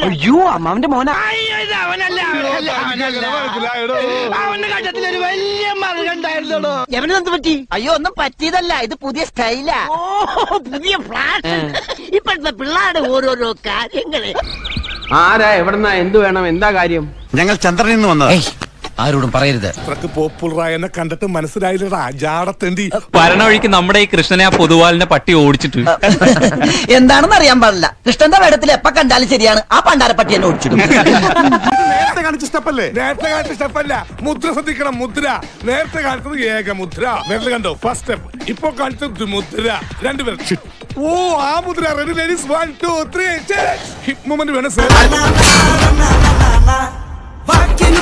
അയ്യോ അമ്മാവന്റെ മോനാ അയ്യോ, ഇത് അവനല്ല, അവനല്ല, അവനല്ല. അവന്റെ കണ്ടത്തിലൊരു വലിയ മറുകണ്ടായിരുന്നോ എവനെന്ത് പറ്റി അയ്യോ ഒന്നും പറ്റിയതല്ല ഇത് പുതിയ സ്റ്റൈലാ ഓ പുതിയ ഫ്ലാഷ് ഇപ്പോഴത്തെ പിള്ളേരുടെ ഓരോരോ കാര്യങ്ങള് ആരാ എവിടെന്നാ എന്ത് വേണം എന്താ കാര്യം ഞങ്ങൾ ചന്ദ്രനിൽ നിന്ന് വന്നതാ ആരോടും പറയരുത് അത്രക്ക് പോപ്പുലറായ എന്നെ കണ്ടിട്ട് മനസ്സിലായില്ലടാ ജാടത്തേണ്ടി വരണ വഴിക്ക് നമ്മുടെ ഈ കൃഷ്ണനെ ആ പൊതുവാലിന്റെ പട്ടി ഓടിച്ചിട്ട് എന്താണെന്ന് അറിയാൻ പാടില്ല കൃഷ്ണന്റെ വേടത്തിൽ എപ്പ കണ്ടാലും ശരിയാണ് ആ പണ്ടാരപ്പട്ടി എന്നെ ഓടിച്ചിടും നേരത്തെ കാണിച്ച സ്റ്റെപ്പല്ലേ നേരത്തെ കാണിച്ച സ്റ്റെപ്പല്ല മുദ്ര ശ്രദ്ധിക്കണം മുദ്ര നേരത്തെ കാണിച്ചത് ഏക മുദ്ര നേരത്തെ കണ്ടോ ഫസ്റ്റ് സ്റ്റെപ്പ് ഇപ്പൊ കാണിച്ചത് മുദ്ര രണ്ടുപേർ ഓ ആ mudra ready ladies one two three hip movement വേണം സർ